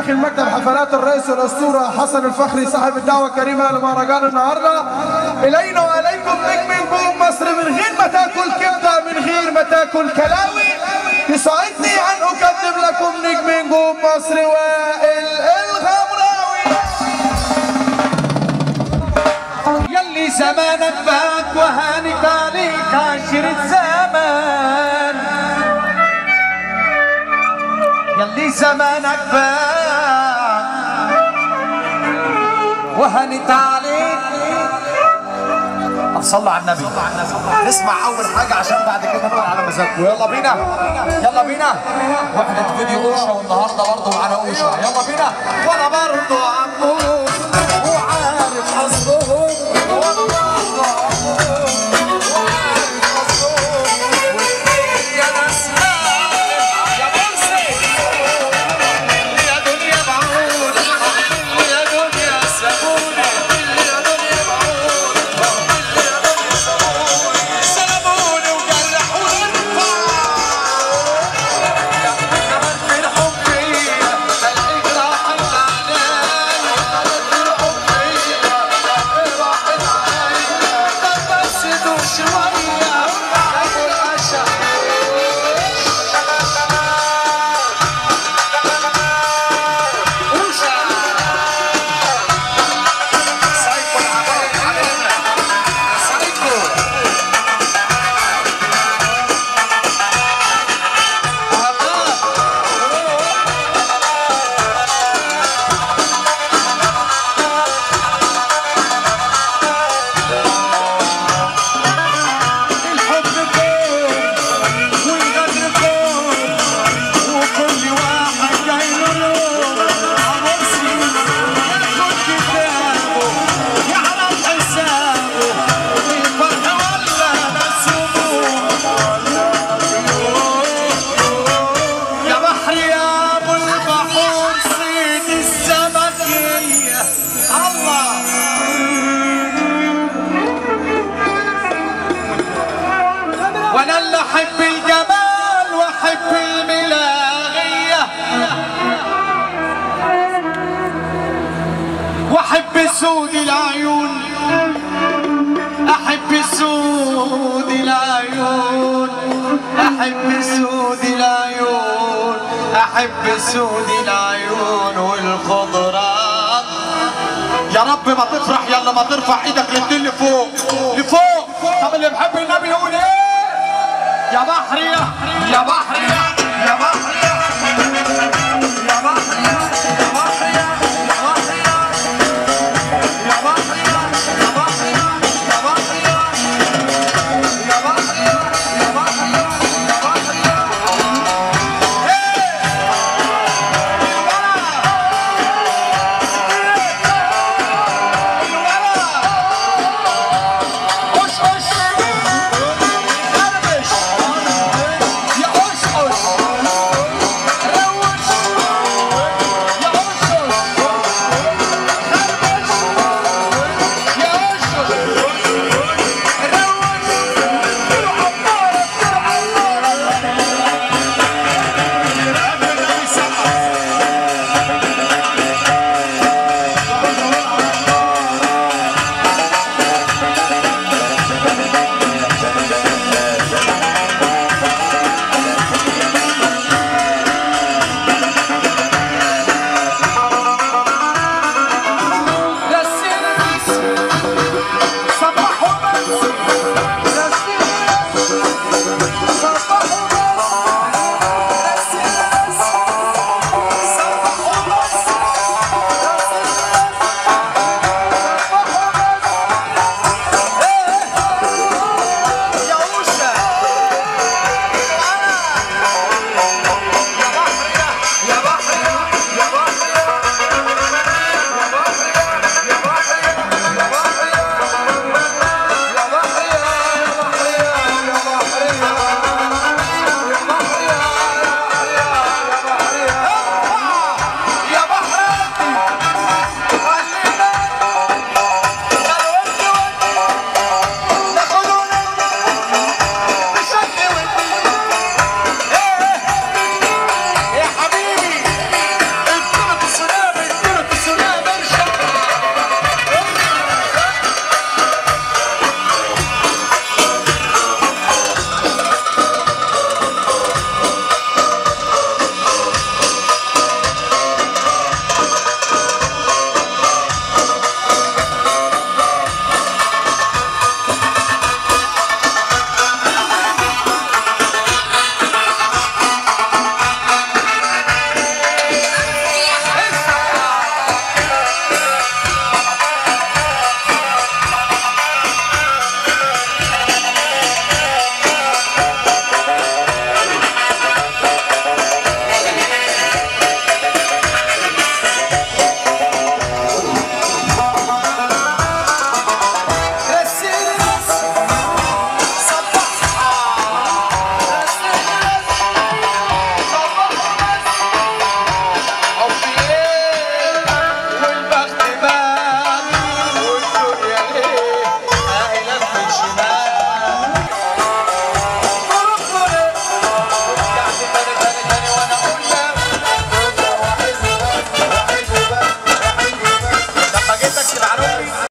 داخل مكتب حفلات الرئيس الاسطوره حسن الفخري صاحب الدعوه الكريمه لمهرجان النهارده الينا واليكم نجم نجوم مصر من غير ما تاكل كبده من غير ما تاكل كلاوي يسعدني ان اقدم لكم نجم نجوم مصر وائل الغمراوي يلي زمانك باك وهانك عليك عشرة زمان يلي زمانك باك وهانت عليك صلوا على النبي نسمع اول حاجه عشان بعد كده نقول على مزاجكم يلا بينا يلا بينا وحده فيديو اوشا والنهارده برضه معانا اوشا يلا بينا وانا برضه عمود وعارف قصدهم وانا برضه عمود وعارف قصدهم يا ناس يا مرسي يا دنيا بعود يا دنيا سابوني يا دنيا بعود يا دنيا سابوني سلموني وجرحوني كمان في الحب فيا تلاقيك راحت عليا كمان في الحب فيا تلاقيك راحت عليا طب بس دوق شوية أبو العشا وشا سايكو العباية علينا سايكو الحب كون والغدر كون وكل واحد جاي له لون عروسي ياخد كتابه يعرف حسابه الفرح ولا نسيبه يا بحر يا ابو البحور صيد السمكية الله وانا اللي احب الجمال واحب الملاغية واحب سود العيون احب سود العيون احب سود العيون احب سود العيون والخضرات يا رب ما تفرح يلا ما ترفع ايدك للدين لفوق لفوق طب اللي بحب النبي يقول ايه يا بحر يا يا بحر يا يا بحر